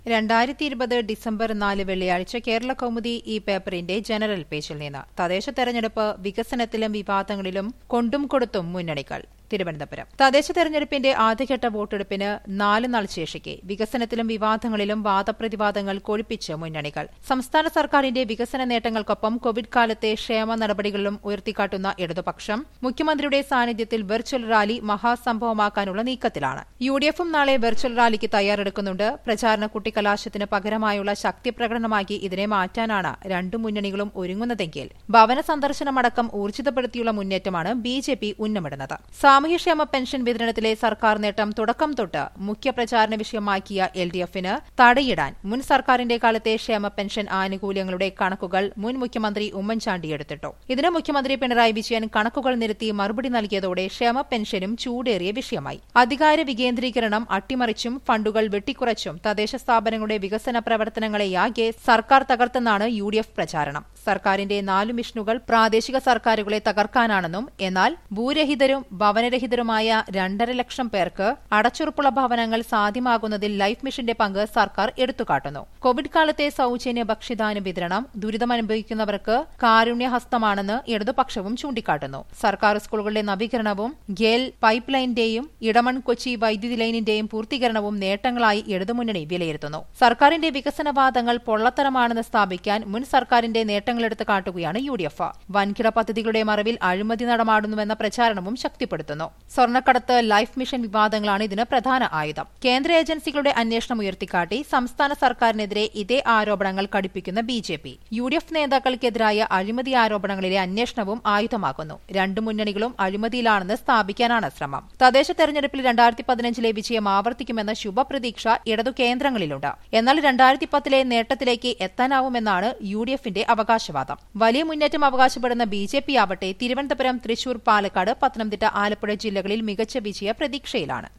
രണ്ടായിരത്തി ഇരുപത് ഡിസംബർ നാല് വെള്ളിയാഴ്ച കേരള കൗമുദി ഈ പേപ്പറിന്റെ ജനറൽ പേജിൽ നിന്ന് തദ്ദേശ തെരഞ്ഞെടുപ്പ് വികസനത്തിലും വിവാദങ്ങളിലും കൊണ്ടും കൊടുത്തും മുന്നണികൾ തിരുവനന്തപുരം തദ്ദേശ തെരഞ്ഞെടുപ്പിന്റെ ആദ്യഘട്ട വോട്ടെടുപ്പിന് നാല് നാൾ ശേഷിക്കെ വികസനത്തിലും വിവാദങ്ങളിലും വാദപ്രതിവാദങ്ങൾ കൊഴുപ്പിച്ച് മുന്നണികൾ സംസ്ഥാന സർക്കാരിന്റെ വികസന നേട്ടങ്ങൾക്കൊപ്പം കോവിഡ് കാലത്തെ ക്ഷേമ നടപടികളിലും ഉയർത്തിക്കാട്ടുന്ന ഇടതുപക്ഷം മുഖ്യമന്ത്രിയുടെ സാന്നിധ്യത്തിൽ വെർച്വൽ റാലി മഹാസംഭവമാക്കാനുള്ള നീക്കത്തിലാണ് യു ഡി എഫും നാളെ വെർച്വൽ റാലിക്ക് തയ്യാറെടുക്കുന്നുണ്ട് പ്രചാരണ കുട്ടിക്കലാശത്തിന് പകരമായുള്ള ശക്തി പ്രകടനമാക്കി ഇതിനെ മാറ്റാനാണ് രണ്ടു മുന്നണികളും ഒരുങ്ങുന്നതെങ്കിൽ ഭവന സന്ദർശനമടക്കം ഊർജിതപ്പെടുത്തിയുള്ള മുന്നേറ്റമാണ് ബി ജെ പി ഉന്നമിടുന്നത് സാമൂഹ്യക്ഷേമ പെൻഷൻ വിതരണത്തിലെ സർക്കാർ നേട്ടം തുടക്കം തൊട്ട് മുഖ്യ പ്രചാരണ വിഷയമാക്കിയ എൽ ഡി എഫിന് തടയിടാൻ മുൻ സർക്കാരിന്റെ കാലത്തെ ക്ഷേമ പെൻഷൻ ആനുകൂല്യങ്ങളുടെ കണക്കുകൾ മുൻ മുഖ്യമന്ത്രി ഉമ്മൻചാണ്ടി എടുത്തിട്ടു ഇതിന് മുഖ്യമന്ത്രി പിണറായി വിജയൻ കണക്കുകൾ നിരത്തി മറുപടി നൽകിയതോടെ ക്ഷേമ പെൻഷനും ചൂടേറിയ വിഷയമായി അധികാര വികേന്ദ്രീകരണം അട്ടിമറിച്ചും ഫണ്ടുകൾ വെട്ടിക്കുറച്ചും തദ്ദേശ സ്ഥാപനങ്ങളുടെ വികസന പ്രവർത്തനങ്ങളെയാകെ സർക്കാർ തകർത്തെന്നാണ് യു ഡി എഫ് പ്രചാരണം സർക്കാരിന്റെ നാലു മിഷനുകൾ പ്രാദേശിക സർക്കാരുകളെ തകർക്കാനാണെന്നും എന്നാൽ ഭൂരഹിതരും ഭവനരഹിതരുമായ രണ്ടര ലക്ഷം പേർക്ക് അടച്ചുറപ്പുള്ള ഭവനങ്ങൾ സാധ്യമാകുന്നതിൽ ലൈഫ് മിഷന്റെ പങ്ക് സർക്കാർ എടുത്തുകാട്ടുന്നു കോവിഡ് കാലത്തെ സൌജന്യ ഭക്ഷ്യദാന വിതരണം ദുരിതമനുഭവിക്കുന്നവർക്ക് കാരുണ്യഹസ്തമാണെന്ന് ഇടതുപക്ഷവും ചൂണ്ടിക്കാട്ടുന്നു സർക്കാർ സ്കൂളുകളുടെ നവീകരണവും ഗേൽ പൈപ്പ് ലൈനിന്റെയും ഇടമൺ കൊച്ചി വൈദ്യുതി ലൈനിന്റെയും പൂർത്തീകരണവും നേട്ടങ്ങളായി ഇടതുമുന്നണി വിലയിരുത്തുന്നു സർക്കാരിന്റെ വികസനവാദങ്ങൾ പൊള്ളത്തരമാണെന്ന് സ്ഥാപിക്കാൻ മുൻ സർക്കാരിന്റെ നേട്ടങ്ങളെടുത്ത് കാട്ടുകയാണ് യു ഡി എഫ് വൻകിട പദ്ധതികളുടെ മറവിൽ അഴിമതി നടമാടുന്നുവെന്ന പ്രചാരണവും ശക്തിപ്പെടുത്തുന്നു സ്വർണ്ണക്കടത്ത് ലൈഫ് മിഷൻ വിവാദങ്ങളാണ് ഇതിന് പ്രധാന ആയുധം കേന്ദ്ര ഏജൻസികളുടെ അന്വേഷണം ഉയർത്തിക്കാട്ടി സംസ്ഥാന സർക്കാരിനെതിരെ ഇതേ ആരോപണങ്ങൾ കടുപ്പിക്കുന്ന B J P U D F നേതാക്കൾക്കെതിരായ അഴിമതി ആരോപണങ്ങളിലെ അന്വേഷണവും ആയുധമാക്കുന്നു രണ്ടു മുന്നണികളും അഴിമതിയിലാണെന്ന് സ്ഥാപിക്കാനാണ് ശ്രമം തദ്ദേശ തെരഞ്ഞെടുപ്പിൽ രണ്ടായിരത്തി പതിനഞ്ചിലെ വിജയം ആവർത്തിക്കുമെന്ന ശുഭപ്രതീക്ഷ ഇടതു കേന്ദ്രങ്ങളിലുണ്ട് എന്നാൽ രണ്ടായിരത്തി പത്തിലെ നേട്ടത്തിലേക്ക് എത്താനാവുമെന്നാണ് യു ഡി എഫിന്റെ അവകാശവാദം വലിയ മുന്നേറ്റം അവകാശപ്പെടുന്ന ബി ജെ പി ആവട്ടെ തിരുവനന്തപുരം തൃശൂർ പാലക്കാട് പത്തനംതിട്ട ആലപ്പുഴ ജില്ലകളിൽ മികച്ച വിജയ പ്രതീക്ഷയിലാണ്